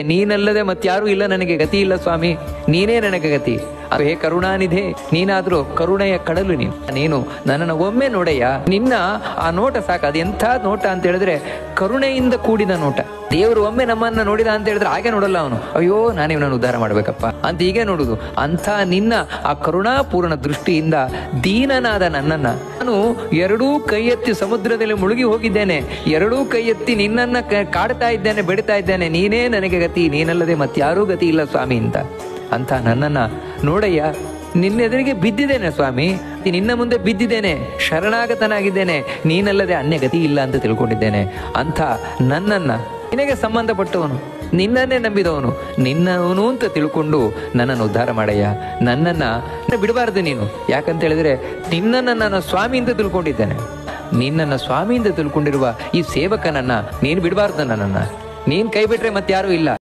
ನೀನಲ್ಲದೆ ಮತ್ಯಾರೂ ಇಲ್ಲ ನನಗೆ ಗತಿ ಇಲ್ಲ ಸ್ವಾಮಿ ನೀನೇ ನನಗೆ ಗತಿ ಅದು ಹೇ ಕರುಣಾನಿಧೆ ನೀನಾದ್ರೂ ಕರುಣೆಯ ಕಡಲು ನೀನು ನೀನು ನನ್ನನ್ನು ಒಮ್ಮೆ ನೋಡಯ್ಯ ನಿನ್ನ ಆ ನೋಟ ಸಾಕು ಅದು ಎಂಥ ನೋಟ ಅಂತ ಹೇಳಿದ್ರೆ ಕರುಣೆಯಿಂದ ಕೂಡಿದ ನೋಟ ದೇವರು ಒಮ್ಮೆ ನಮ್ಮನ್ನ ನೋಡಿದ ಅಂತ ಹೇಳಿದ್ರೆ ಹಾಗೆ ನೋಡಲ್ಲ ಅವನು ಅಯ್ಯೋ ನಾನು ಇವನನ್ನು ಉದ್ಧಾರ ಮಾಡ್ಬೇಕಪ್ಪ ಅಂತ ಹೀಗೆ ನೋಡುದು ಅಂಥ ನಿನ್ನ ಆ ಕರುಣಾಪೂರ್ಣ ದೃಷ್ಟಿಯಿಂದ ದೀನನಾದ ನನ್ನನ್ನ ನಾನು ಎರಡೂ ಕೈ ಎತ್ತಿ ಸಮುದ್ರದಲ್ಲಿ ಮುಳುಗಿ ಹೋಗಿದ್ದೇನೆ ಎರಡೂ ಕೈ ಎತ್ತಿ ನಿನ್ನನ್ನ ಕ- ಕಾಡ್ತಾ ಇದ್ದೇನೆ ಬೆಡಿತಾ ಇದ್ದೇನೆ ನೀನೇ ನನಗೆ ಗತಿ ನೀನಲ್ಲದೆ ಮತ್ಯಾರೂ ಗತಿ ಇಲ್ಲ ಸ್ವಾಮಿ ಅಂತ ಅಂತ ನನ್ನನ್ನ ನೋಡಯ್ಯ ನಿನ್ನೆದುರಿಗೆ ಬಿದ್ದಿದ್ದೇನೆ ಸ್ವಾಮಿ ನಿನ್ನ ಮುಂದೆ ಬಿದ್ದಿದ್ದೇನೆ ಶರಣಾಗತನಾಗಿದ್ದೇನೆ ನೀನಲ್ಲದೆ ಅನ್ಯ ಗತಿ ಇಲ್ಲ ಅಂತ ತಿಳ್ಕೊಂಡಿದ್ದೇನೆ ಅಂತ ನನ್ನನ್ನ ನಿನಗೆ ಸಂಬಂಧಪಟ್ಟವನು ನಿನ್ನನ್ನೇ ನಂಬಿದವನು ನಿನ್ನವನು ಅಂತ ತಿಳ್ಕೊಂಡು ನನ್ನನ್ನು ಉದ್ಧಾರ ಮಾಡಯ್ಯ ನನ್ನನ್ನ ಬಿಡಬಾರ್ದು ನೀನು ಯಾಕಂತ ಹೇಳಿದ್ರೆ ನಿನ್ನನ್ನ ನನ್ನ ಸ್ವಾಮಿ ಅಂತ ತಿಳ್ಕೊಂಡಿದ್ದೇನೆ ನಿನ್ನನ್ನ ಸ್ವಾಮಿ ಅಂತ ತಿಳ್ಕೊಂಡಿರುವ ಈ ಸೇವಕನನ್ನ ನೀನು ಬಿಡಬಾರ್ದು ನನ್ನನ್ನ ನೀನ್ ಕೈ ಬಿಟ್ರೆ ಮತ್ತಾರೂ ಇಲ್ಲ